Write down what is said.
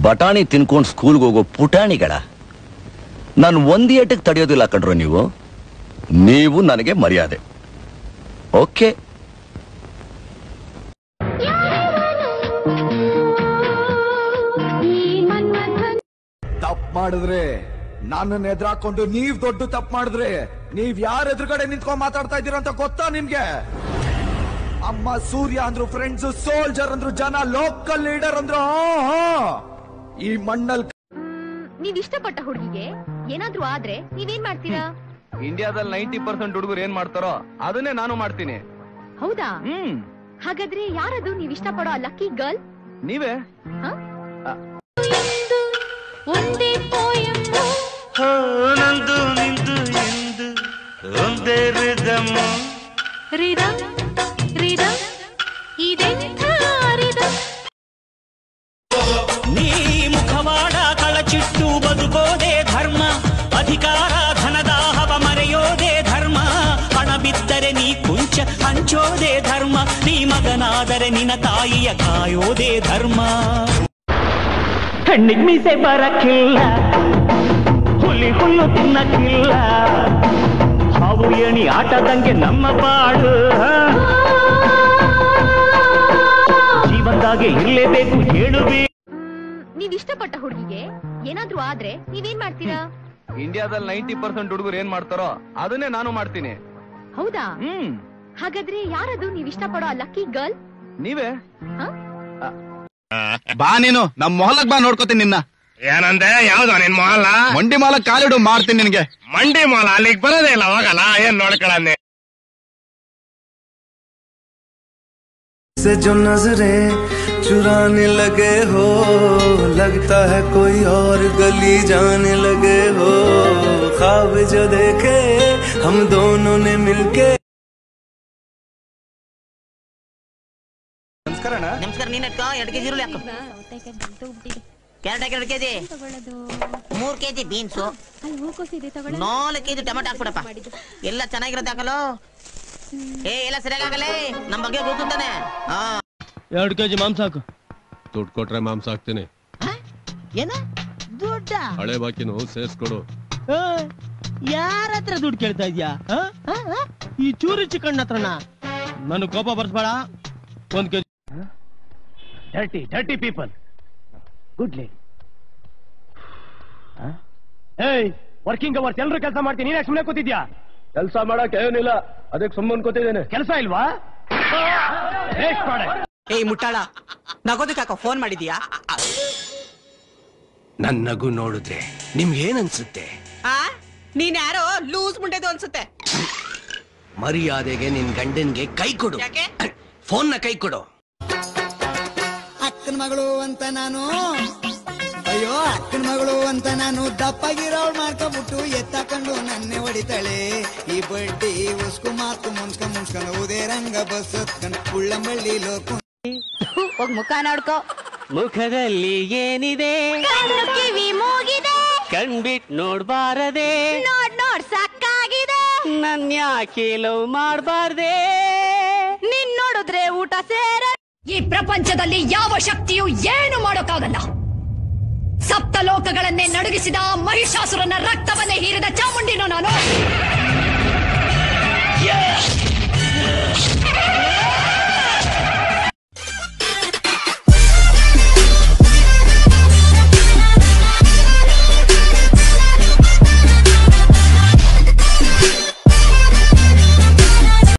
ಬಟಾಣಿ ತಿನ್ಕೊಂಡು ಸ್ಕೂಲ್ಗೆ ಹೋಗೋ ಪುಟಾಣಿಗಳ ನಾನು ಒಂದ್ ಏಟಕ್ಕೆ ತಡೆಯೋದಿಲ್ಲ ಕಣ್ರೋ ನೀವು ನೀವು ನನಗೆ ಮರ್ಯಾದೆ ಓಕೆ ತಪ್ಪು ಮಾಡಿದ್ರೆ ನನ್ನನ್ನ ಎದುರಾಕೊಂಡು ನೀವ್ ದೊಡ್ಡ ತಪ್ಪು ಮಾಡಿದ್ರೆ ನೀವ್ ಯಾರ ಎದುರುಗಡೆ ನಿಂತ್ಕೊಂಡ್ ಮಾತಾಡ್ತಾ ಇದ್ದೀರ ಅಂತ ಗೊತ್ತಾ ನಿಮ್ಗೆ ಅಮ್ಮ ಸೂರ್ಯ ಅಂದ್ರು ಫ್ರೆಂಡ್ಸ್ ಸೋಲ್ಜರ್ ಅಂದ್ರು ಜನ ಲೋಕಲ್ ಲೀಡರ್ ಅಂದ್ರು ಆ, ಆ. ಈ ಮಣ್ಣಲ್ ನೀವ್ ಇಷ್ಟಪಟ್ಟ ಹುಡುಗಿಗೆ ಏನಾದ್ರೂ ಆದ್ರೆ ನೀವೇನ್ ಮಾಡ್ತೀರಾ ಇಂಡಿಯಾದಲ್ಲಿ ನೈಂಟಿ ಪರ್ಸೆಂಟ್ ಹುಡುಗರು ಏನ್ ಮಾಡ್ತಾರೋ ಅದನ್ನೇ ನಾನು ಮಾಡ್ತೀನಿ ಹೌದಾ ಹ್ಮ್ ಹಾಗಾದ್ರೆ ಯಾರದು ನೀವ್ ಇಷ್ಟಪಡೋ ಆ ಲಕ್ಕಿ ಗರ್ಲ್ ನೀವೇ ಒಂದೇ ನಂದು ನಿಂದು ಇಂದು ಒಂದೇ ರಿದಮ್ ರಿದಮ್ ರಿದಮ್ ಇದೆಂಥ ರಿದಮ್ ನೀ ಮುಖವಾಡ ಕಳಚಿಟ್ಟು ಬದುಕೋದೇ ಧರ್ಮ ಅಧಿಕಾರ ಧನದಾಹವ ಮರೆಯೋದೇ ಧರ್ಮ ಹಣ ಬಿದ್ದರೆ ನೀ ಕುಂಚ ಹಂಚೋದೇ ಧರ್ಮ ನೀ ಮಗನಾದರೆ ನಿನ್ನ ತಾಯಿಯ ಕಾಯೋದೇ ಧರ್ಮ ಹೆಣ್ಣಿಗ್ ಮೀಸೆ ಬರಕ್ಕಿಲ್ಲ ಹುಲಿ ಹುಲ್ಲು ತಿನ್ನಕ್ಕಿಲ್ಲ ಹಾವು ಏಣಿ ಆಟದಂಗೆ ನಮ್ಮ ಪಾಡು ಜೀವನದಾಗೆ ಇರಲೇಬೇಕು ಹೇಳುವೆ ನೀವ್ ಇಷ್ಟಪಟ್ಟ ಹುಡುಗಿಗೆ ಏನಾದ್ರೂ ಆದ್ರೆ ನೀವೇನ್ ಮಾಡ್ತೀರಾ ಇಂಡಿಯಾದಲ್ಲಿ ನೈಂಟಿ ಪರ್ಸೆಂಟ್ ಹುಡುಗರು ಏನ್ ಮಾಡ್ತಾರೋ ಅದನ್ನೇ ನಾನು ಮಾಡ್ತೀನಿ ಹೌದಾ ಹ್ಮ್ ಹಾಗಾದ್ರೆ ಯಾರದು ನೀವ್ ಇಷ್ಟಪಡೋ ಆ ಲಕ್ಕಿ ಗರ್ಲ್ ನೀವೇ ಬಾ ನೀನು ನಮ್ ಮೊಹಲಕ್ ಬಾ ನೋಡ್ಕೋತೀನಿ ನಿನ್ನ ಏನಂದೆ ಯಾವ್ದು ನಿನ್ ಮೊಹಲ್ಲ ಮಂಡಿ ಮಾಲಕ್ ಕಾಲಿಡು ಮಾಡ್ತೀನಿ ನಿನಗೆ ಮಂಡಿ ಮೊಲ ಅಲ್ಲಿಗೆ ಬರೋದೇ ಇಲ್ಲ ಹೋಗಲ್ಲ ಏನ್ ನೋಡ್ಕೊಳ್ಳಿ से जो नजरे चुराने लगे हो लगता है कोई और गली जाने लगे हो ख्वाब जो देखे हम दोनों ने मिलके ನಮಸ್ಕಾರ ನಮಸ್ಕಾರ ನೀನ್ ಎತ್ಕೋ ಎರಡು ಕೆಜಿ ಈರುಳ್ಳಿ ಹಾಕು ಕ್ಯಾರೆಟ್ ಹಾಕಿ ಎರಡು ಕೆಜಿ ಮೂರ್ ಕೆಜಿ ಬೀನ್ಸು ನಾಲ್ಕು ಕೆಜಿ ಟೊಮೆಟೊ ಹಾಕ್ಬಿಡಪ್ಪ ಎಲ್ಲ ಚೆನ್ನಾಗಿರುತ್ತೆ ಹಾಕಲು ಏ ಎಲ್ಲ ಸರಿಯಾಗಿ ಆಗಲೇ ನಮ್ ಬಗ್ಗೆ ಗೊತ್ತಾನೆ ಹಾ ಎರಡು ಕೆಜಿ ಮಾಂಸ ಹಾಕು ದುಡ್ಡು ಕೊಟ್ರೆ ಮಾಂಸ ಹಾಕ್ತೀನಿ ಏನ ದುಡ್ಡ ಹಳೆ ಬಾಕಿನು ಸೇರ್ಸ್ಕೊಡು ಯಾರ ಹತ್ರ ದುಡ್ಡು ಕೇಳ್ತಾ ಇದ್ಯಾ ಆ? ಈ ಚೂರಿ ಚಿಕನ್ ಹತ್ರನ ನಾನು ಕೋಪ ಬರ್ಸ್ಬೇಡ ಒಂದ್ KG dirty dirty people good ಲೇ ಏಯ್ ವರ್ಕಿಂಗ್ ಅವರ್ಸ್ ಎಲ್ರು ಕೆಲಸ ಮಾಡ್ತೀನಿ ನೀನ್ ಸುಮ್ಮನೆ ಕೂತಿದ್ಯಾ ಕೆಲಸ ಮಾಡಕ್ ಏನಿಲ್ಲ ಅದಕ್ಕೆ ಸುಮ್ಮನೆ ಕೂತಿದ್ದೇನೆ ಕೆಲಸ ಇಲ್ವಾ ವೇಸ್ಟ್ ಮಾಡೆ ಏಯ್ ಮುಟ್ಟಾಳ ನಗೋದಕ್ಕಾಕ ಫೋನ್ ಮಾಡಿದ್ಯಾ ನನ್ ನಗು ನೋಡಿದ್ರೆ ನಿಮ್ಗೆ ಏನ್ ಅನ್ಸುತ್ತೆ ಆ ನೀನ್ ಯಾರೋ ಲೂಸ್ ಮುಂಡೆದು ಅನ್ಸುತ್ತೆ ಮರ್ಯಾದೆಗೆ ನಿನ್ ಗಂಡನ್ಗೆ ಕೈ ಕೊಡು ಯಾಕೆ ಫೋನ್ ನ ಕೈ ಕೊಡು ಅಕ್ಕನ ಮಗಳು ಅಂತ ನಾನು ಅಯ್ಯೋ ಅಕ್ಕನ ಮಗಳು ಅಂತ ನಾನು ದಪ್ಪಗಿರೋಳ್ ಮಾಡ್ಕೊಬಿಟ್ಟು ಎತ್ತಾಕೊಂಡು ನನ್ನೆ ಹೊಡಿತಾಳೆ ಈ ಬಡ್ಡಿ ಉಸ್ಕು ಮಾತು ಮುನ್ಸ್ಕ ಮುನ್ಸ್ಕೊಂಡು ಉದೇ ರಂಗ ಬಸ್ ಹತ್ಕೊಂಡು ಉಳ್ಳಂಬಳ್ಳಿ ಲೋಕ ಹೋಗ್ ಮುಖ ನೋಡ್ಕೋ ಮುಖದಲ್ಲಿ ಏನಿದೆ ಕಿವಿ ಮೂಗಿದೆ ಕಣ್ಬಿಟ್ ನೋಡ್ಬಾರದೆ ನೋಡ್ ನೋಡ್ ಸಾಕಾಗಿದೆ ನನ್ ಯಾಕೆ ಲವ್ ಮಾಡ್ಬಾರ್ದೆ ನಿನ್ ನೋಡಿದ್ರೆ ಊಟ ಸೇರ ಈ ಪ್ರಪಂಚದಲ್ಲಿ ಯಾವ ಶಕ್ತಿಯು ಏನು ಮಾಡೋಕ್ಕಾಗಲ್ಲ ಸಪ್ತ ಲೋಕಗಳನ್ನೇ ನಡುಗಿಸಿದ ಮಹಿಷಾಸುರನ ರಕ್ತವನ್ನೇ ಹೀರಿದ ಚಾಮುಂಡಿನೋ ನಾನು